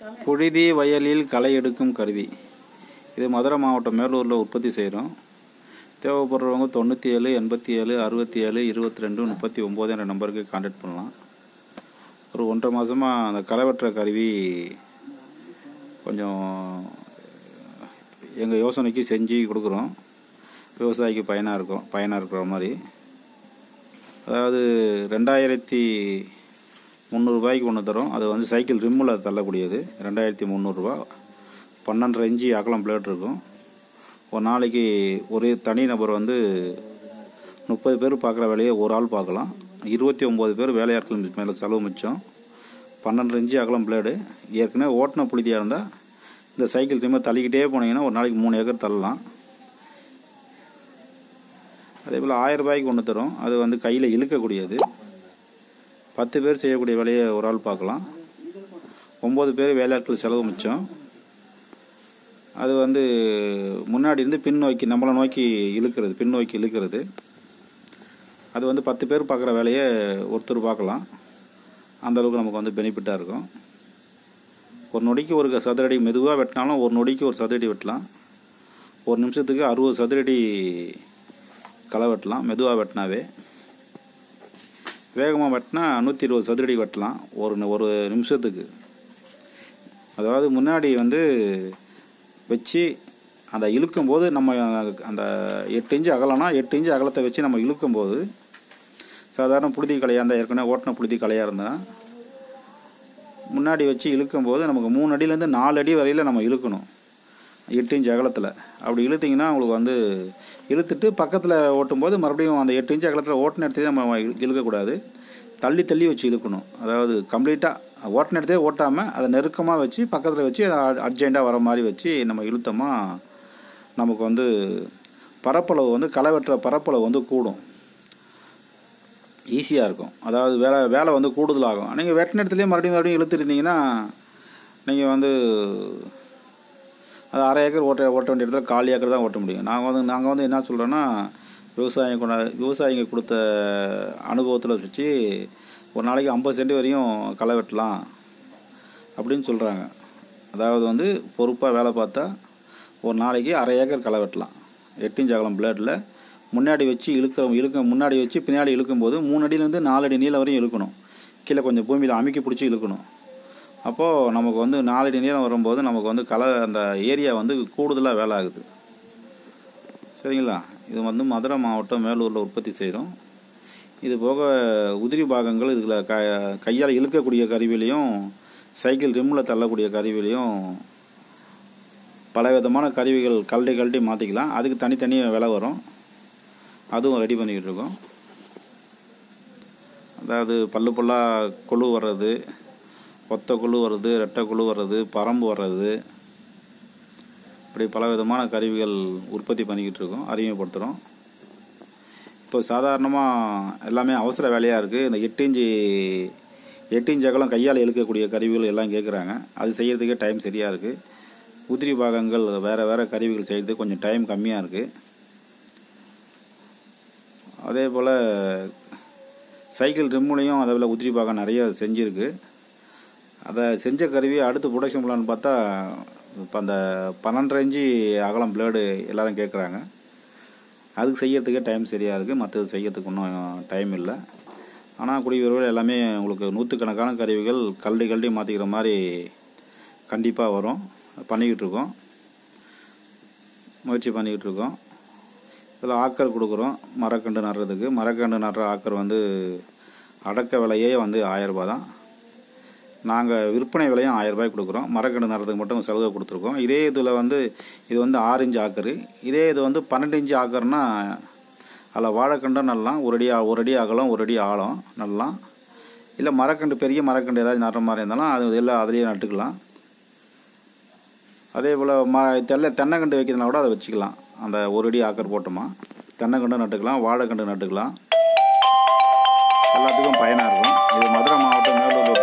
புழுதி வயலில் களை எடுக்கும் கருவி இது மதுரை மாவட்டம் மேலூரில் உற்பத்தி செய்கிறோம் தேவைப்படுறவங்க தொண்ணூற்றி ஏழு எண்பத்தி ஏழு அறுபத்தி ஏழு இருபத்தி ரெண்டு முப்பத்தி ஒம்பது என்ற நம்பருக்கு கான்டாக்ட் பண்ணலாம் ஒரு ஒன்றரை மாதமாக அந்த களை வெட்டுற கருவி கொஞ்சம் எங்கள் யோசனைக்கு செஞ்சு கொடுக்குறோம் விவசாயிக்கு பயனாக இருக்கும் பயனாக இருக்கிற மாதிரி அதாவது ரெண்டாயிரத்தி முந்நூறுரூபாய்க்கு ஒன்று தரும் அது வந்து சைக்கிள் ரிம்மில் தள்ளக்கூடியது ரெண்டாயிரத்தி முந்நூறுரூவா பன்னெண்டரை இன்ச்சு அகலம் பிளேட் இருக்கும் ஒரு நாளைக்கு ஒரு தனி நபர் வந்து முப்பது பேர் பார்க்குற வேலையை ஒரு ஆள் பார்க்கலாம் இருபத்தி ஒம்பது பேர் வேலையாட்கள் மேலே செலவு மிச்சம் பன்னெண்டு இன்ச்சு அகலம் பிளேடு ஏற்கனவே ஓட்டின புழுதியாக இருந்தால் இந்த சைக்கிள் ரிம்மை தள்ளிக்கிட்டே போனீங்கன்னா ஒரு நாளைக்கு மூணு ஏக்கர் தள்ளலாம் அதே போல் ஆயிரம் ரூபாய்க்கு ஒன்று தரும் அது வந்து கையில் இழுக்கக்கூடியது பத்து பேர் செய்யக்கூடிய வேலையை ஒரு ஆள் பார்க்கலாம் ஒம்பது பேர் வேலையாட்கள் செலவு மிச்சம் அது வந்து முன்னாடி இருந்து பின் நோக்கி நம்மளை நோக்கி இழுக்கிறது பின் நோக்கி இழுக்கிறது அது வந்து பத்து பேர் பார்க்குற வேலையை ஒருத்தர் பார்க்கலாம் அந்த அளவுக்கு நமக்கு வந்து பெனிஃபிட்டாக இருக்கும் ஒரு நொடிக்கு ஒரு சதுரடி மெதுவாக வெட்டினாலும் ஒரு நொடிக்கு ஒரு சதுரடி வெட்டலாம் ஒரு நிமிஷத்துக்கு அறுபது சதுரடி களை வெட்டலாம் மெதுவாக வெட்டினாவே வேகமாக வெட்டினா நூற்றி இருபது சதுரடி வெட்டலாம் ஒரு ஒரு நிமிஷத்துக்கு அதாவது முன்னாடி வந்து வச்சு அந்த இழுக்கும்போது நம்ம அந்த எட்டு இன்ச்சு அகலம்னா எட்டு இன்ச்சு அகலத்தை வச்சு நம்ம இழுக்கும்போது சாதாரண புழுதி கலையாக இருந்தால் ஏற்கனவே ஓட்டின புழுதி கலையாக இருந்தால் முன்னாடி வச்சு இழுக்கும்போது நமக்கு மூணு அடியிலேருந்து நாலு அடி வரையில் நம்ம இழுக்கணும் எட்டு இன்ச் அகலத்தில் அப்படி இழுத்திங்கன்னா உங்களுக்கு வந்து இழுத்துட்டு பக்கத்தில் ஓட்டும்போது மறுபடியும் அந்த எட்டு இன்ச் அகலத்தில் ஓட்டின இடத்துல நம்ம இழு- இழுக்கக்கூடாது தள்ளி தள்ளி வச்சு இழுக்கணும் அதாவது கம்ப்ளீட்டாக ஓட்டின இடத்தையே ஓட்டாமல் அதை நெருக்கமாக வச்சு பக்கத்தில் வச்சு அதை அர்ஜெண்ட்டாக வர மாதிரி வச்சு நம்ம இழுத்தோமா நமக்கு வந்து பரப்பளவு வந்து களை வெட்டுற பரப்பளவு வந்து கூடும் ஈஸியாக இருக்கும் அதாவது வேலை வேலை வந்து கூடுதலாகும் நீங்கள் வெட்டின இடத்துலேயே மறுபடியும் மறுபடியும் இழுத்துருந்தீங்கன்னா நீங்கள் வந்து அது அரை ஏக்கர் ஓட்ட ஓட்ட வேண்டிய இடத்துல கால் ஏக்கர் தான் ஓட்ட முடியும் நாங்கள் வந்து நாங்கள் வந்து என்ன சொல்கிறோன்னா விவசாயம் கொண்ட விவசாயிங்க கொடுத்த அனுபவத்தில் வச்சு ஒரு நாளைக்கு ஐம்பது சென்ட் வரையும் களை வெட்டலாம் அப்படின்னு சொல்கிறாங்க அதாவது வந்து பொறுப்பாக வேலை பார்த்தா ஒரு நாளைக்கு அரை ஏக்கர் களை வெட்டலாம் எட்டு இன்ச் அகலம் பிளேடில் முன்னாடி வச்சு இழுக்கிற இழுக்க முன்னாடி வச்சு பின்னாடி இழுக்கும்போது மூணு அடியிலேருந்து நாலு அடி நீளம் வரையும் இழுக்கணும் கீழே கொஞ்சம் பூமியில் அமுக்கி பிடிச்சி இழுக்கணும் அப்போது நமக்கு வந்து நாலடி நீளம் வரும்போது நமக்கு வந்து கலை அந்த ஏரியா வந்து கூடுதலாக வேலை ஆகுது சரிங்களா இது வந்து மதுரை மாவட்டம் மேலூரில் உற்பத்தி செய்கிறோம் இது போக உதிரி பாகங்கள் இதில் க கையால் இழுக்கக்கூடிய கருவிலையும் சைக்கிள் ரிம்மில் தள்ளக்கூடிய கருவிலையும் பல விதமான கருவிகள் கழட்டி கழட்டி மாற்றிக்கலாம் அதுக்கு தனித்தனி விலை வரும் அதுவும் ரெடி பண்ணிக்கிட்டு இருக்கோம் அதாவது பல்லு பல்லாக கொழு வர்றது ஒத்த குழு வர்றது ரெட்டை குழு வர்றது பரம்பு வர்றது இப்படி பல விதமான கருவிகள் உற்பத்தி பண்ணிக்கிட்டு இருக்கோம் அறிமுகப்படுத்துகிறோம் இப்போ சாதாரணமாக எல்லாமே அவசர வேலையாக இருக்குது இந்த எட்டு இன்ச்சு எட்டு இன்ச் அகலம் கையால் இழுக்கக்கூடிய கருவிகள் எல்லாம் கேட்குறாங்க அது செய்யறதுக்கே டைம் சரியாக இருக்குது உதிரி பாகங்கள் வேறு வேறு கருவிகள் செய்யறதுக்கு கொஞ்சம் டைம் கம்மியாக இருக்குது அதே போல் சைக்கிள் ரிம்முலையும் அதை போல் உதிரி பாகம் நிறைய செஞ்சுருக்கு அதை செஞ்ச கருவி அடுத்து ப்ரொடக்ஷன் பிளான் பார்த்தா இப்போ அந்த பன்னெண்டரை இன்ச்சு அகலம் பிளேடு எல்லாரும் கேட்குறாங்க அதுக்கு செய்யறதுக்கே டைம் சரியாக இருக்குது மற்றது செய்யறதுக்கு இன்னும் டைம் இல்லை ஆனால் குடி விரைவில் எல்லாமே உங்களுக்கு நூற்றுக்கணக்கான கருவிகள் கல்டி கல்டி மாற்றிக்கிற மாதிரி கண்டிப்பாக வரும் பண்ணிக்கிட்டு இருக்கோம் முயற்சி பண்ணிக்கிட்டு இருக்கோம் இதில் ஆக்கர் கொடுக்குறோம் மரக்கன்று நடுறதுக்கு மரக்கன்று நடுற ஆக்கர் வந்து அடக்க விலையே வந்து ஆயரரூபா தான் நாங்கள் விற்பனை விலையும் ஆயிரம் ரூபாய் கொடுக்குறோம் மரக்கன்று நடுறதுக்கு மட்டும் சலுகை கொடுத்துருக்கோம் இதே இதில் வந்து இது வந்து ஆறு இன்ச்சு ஆக்கரு இதே இது வந்து பன்னெண்டு இன்ச்சு ஆக்கர்னா அதில் வாழைக்கண்டும் நடலாம் ஒரு அடி ஒரு அடி அகலம் ஒரு அடி ஆழம் நடலாம் இல்லை மரக்கண்டு பெரிய மரக்கண்டு ஏதாச்சும் நடுற மாதிரி இருந்தாலும் அது எல்லாம் அதுலேயே நட்டுக்கலாம் அதே போல் ம தெல்ல தென்னங்கண்டு வைக்கிறதுனா கூட அதை வச்சுக்கலாம் அந்த ஒரு அடி ஆக்கர் போட்டோமா தென்னங்கண்டு நட்டுக்கலாம் வாழைக்கண்டு நட்டுக்கலாம் எல்லாத்துக்கும் பயனாக இருக்கும் இது மதுரை மாவட்டம் மேலூர்